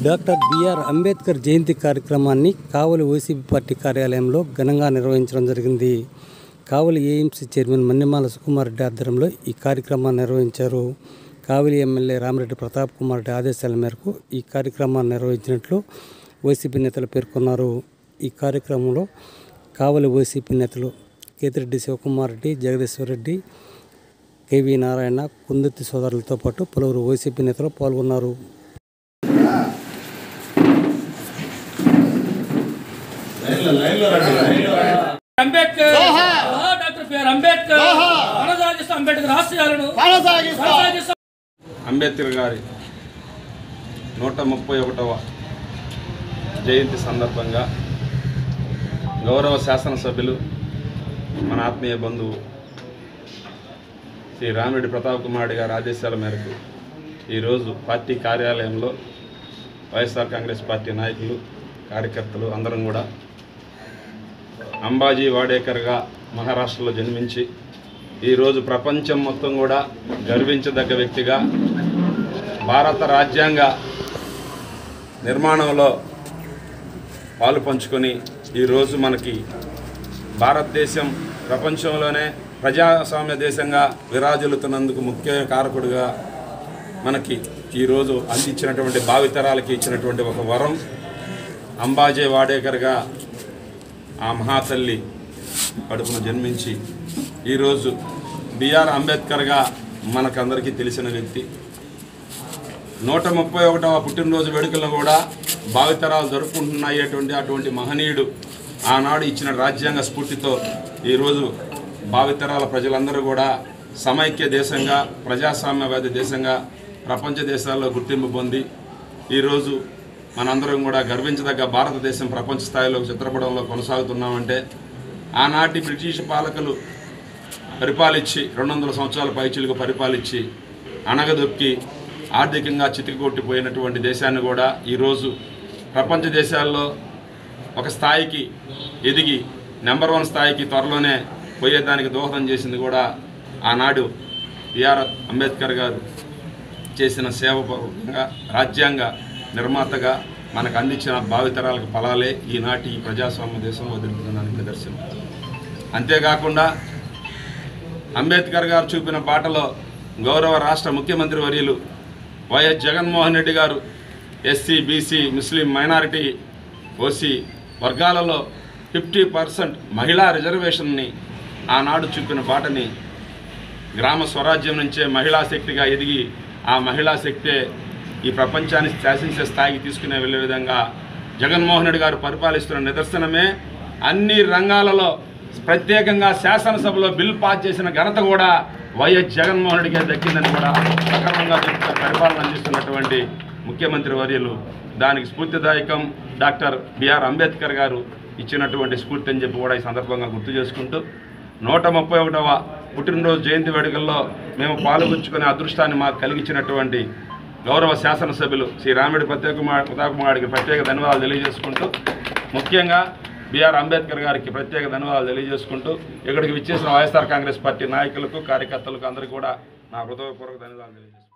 doctor BR Ambedkar జయంతి కార్యక్రమాన్ని కావలి OCP party కార్యాలయంలో ఘనంగా నిర్వహించడం జరిగింది కావలి ఏఎంసీ చైర్మన్ మన్నెమాల సుకుమార్ రెడ్డి ఆధ్వర్యంలో ఈ కార్యక్రమాన్ని నిర్వహించారు కావలి ఎమ్మెల్యే రామరెడ్డి ప్రతాప్ కుమార్ రెడ్డి ఆదేశాల మేరకు ఈ కార్యక్రమాన్ని నిర్వహించినట్లు వైసీపీ నేతలు పేర్కొన్నారు ఈ కార్యక్రమంలో కావలి వైసీపీ నేతలు కేతిరెడ్డి శివకుమార్ రెడ్డి జగదీశ్వర్ రెడ్డి కేవీ నారాయణ కుందుర్తి సోదరులతో పాటు పలువురు వైసీపీ నేతలు పాల్గొన్నారు అంబేద్కర్ ఆ, డాక్టర్ బిఆర్ అంబేద్కర్ కొనసాగిస్తూ అంబేద్కర్ ఆశయాలను కొనసాగిస్తూ అంబేద్కర్ గారి నూట ముప్పై ఒకటవ జయంతి సందర్భంగా గౌరవ శాసనసభ్యులు మన ఆత్మీయ బంధువు శ్రీ రామిరెడ్డి ప్రతాప్ కుమార్ గారి ఆదేశాల మేరకు ఈరోజు పార్టీ కార్యాలయంలో వైఎస్ఆర్ కాంగ్రెస్ పార్టీ నాయకులు కార్యకర్తలు అందరం కూడా అంబాజీ వాడేకర్గా మహారాష్ట్రలో జన్మించి ఈరోజు ప్రపంచం మొత్తం కూడా గర్వించదగ్గ వ్యక్తిగా భారత రాజ్యాంగ నిర్మాణంలో పాలు పంచుకొని ఈరోజు మనకి భారతదేశం ప్రపంచంలోనే ప్రజాస్వామ్య దేశంగా విరాజిల్లుతున్నందుకు ముఖ్య కారకుడుగా మనకి ఈరోజు అందించినటువంటి భావితరాలకి ఇచ్చినటువంటి ఒక వరం అంబాజే వాడేకర్గా ఆ మహాతల్లి కడుపున జన్మించి ఈరోజు బిఆర్ అంబేద్కర్గా మనకందరికీ తెలిసిన వ్యక్తి నూట ముప్పై ఒకటవ పుట్టినరోజు వేడుకలను కూడా భావితరాలు జరుపుకుంటున్నాయేటువంటి అటువంటి మహనీయుడు ఆనాడు ఇచ్చిన రాజ్యాంగ స్ఫూర్తితో ఈరోజు భావితరాల ప్రజలందరూ కూడా సమైక్య దేశంగా ప్రజాస్వామ్యవాది దేశంగా ప్రపంచ దేశాల్లో గుర్తింపు పొంది ఈరోజు మనందరం కూడా గర్వించదగ్గ భారతదేశం ప్రపంచ స్థాయిలో చిత్రపటంలో కొనసాగుతున్నామంటే ఆనాటి బ్రిటిష్ పాలకులు పరిపాలించి రెండు వందల సంవత్సరాల పైచిలుకు పరిపాలించి అణగదొక్కి ఆర్థికంగా చితికికొట్టిపోయినటువంటి దేశాన్ని కూడా ఈరోజు ప్రపంచ దేశాల్లో ఒక స్థాయికి ఎదిగి నెంబర్ వన్ స్థాయికి త్వరలోనే పోయేదానికి దోహదం చేసింది కూడా ఆనాడు బిఆర్ అంబేద్కర్ గారు చేసిన సేవపూర్వకంగా రాజ్యాంగ నిర్మాతగా మనకు అందించిన భావితరాలకు ఫలాలే ఈనాటి ఈ ప్రజాస్వామ్య దేశంలో వదులుతుందని నిదర్శనం అంతేకాకుండా అంబేద్కర్ గారు చూపిన బాటలో గౌరవ రాష్ట్ర ముఖ్యమంత్రి వర్యులు వైఎస్ జగన్మోహన్ రెడ్డి గారు ఎస్సీ బీసీ ముస్లిం మైనారిటీ ఓసీ వర్గాలలో ఫిఫ్టీ పర్సెంట్ మహిళా రిజర్వేషన్ని ఆనాడు చూపిన బాటని గ్రామ స్వరాజ్యం నుంచే మహిళా శక్తిగా ఎదిగి ఆ మహిళా శక్తే ఈ ప్రపంచాన్ని శాసించే స్థాయికి తీసుకునే వెళ్ళే విధంగా జగన్మోహన్ రెడ్డి గారు పరిపాలిస్తున్న నిదర్శనమే అన్ని రంగాలలో ప్రత్యేకంగా శాసనసభలో బిల్ పాస్ చేసిన ఘనత కూడా వైఎస్ జగన్మోహన్ రెడ్డికే దక్కిందని కూడా సక్రమంగా చెప్తూ పరిపాలన అందిస్తున్నటువంటి ముఖ్యమంత్రి వర్యులు దానికి స్ఫూర్తిదాయకం డాక్టర్ బిఆర్ అంబేద్కర్ గారు ఇచ్చినటువంటి స్ఫూర్తి అని చెప్పి కూడా ఈ సందర్భంగా గుర్తు చేసుకుంటూ నూట ముప్పై ఒకటవ పుట్టినరోజు జయంతి వేడుకల్లో మేము పాల్గొంచుకునే అదృష్టాన్ని మాకు కలిగించినటువంటి గౌరవ శాసనసభ్యులు శ్రీ రామిడి ప్రత్యేక కుమార్ ప్రతాప్ కుమార్కి ప్రత్యేక ధన్యవాదాలు తెలియజేసుకుంటూ ముఖ్యంగా బిఆర్ అంబేద్కర్ గారికి ప్రత్యేక ధన్యవాదాలు తెలియజేసుకుంటూ ఇక్కడికి విచ్చేసిన వైఎస్ఆర్ కాంగ్రెస్ పార్టీ నాయకులకు కార్యకర్తలకు అందరికీ కూడా నా హృదయపూర్వక ధన్యవాదాలు తెలియజేస్తున్నాను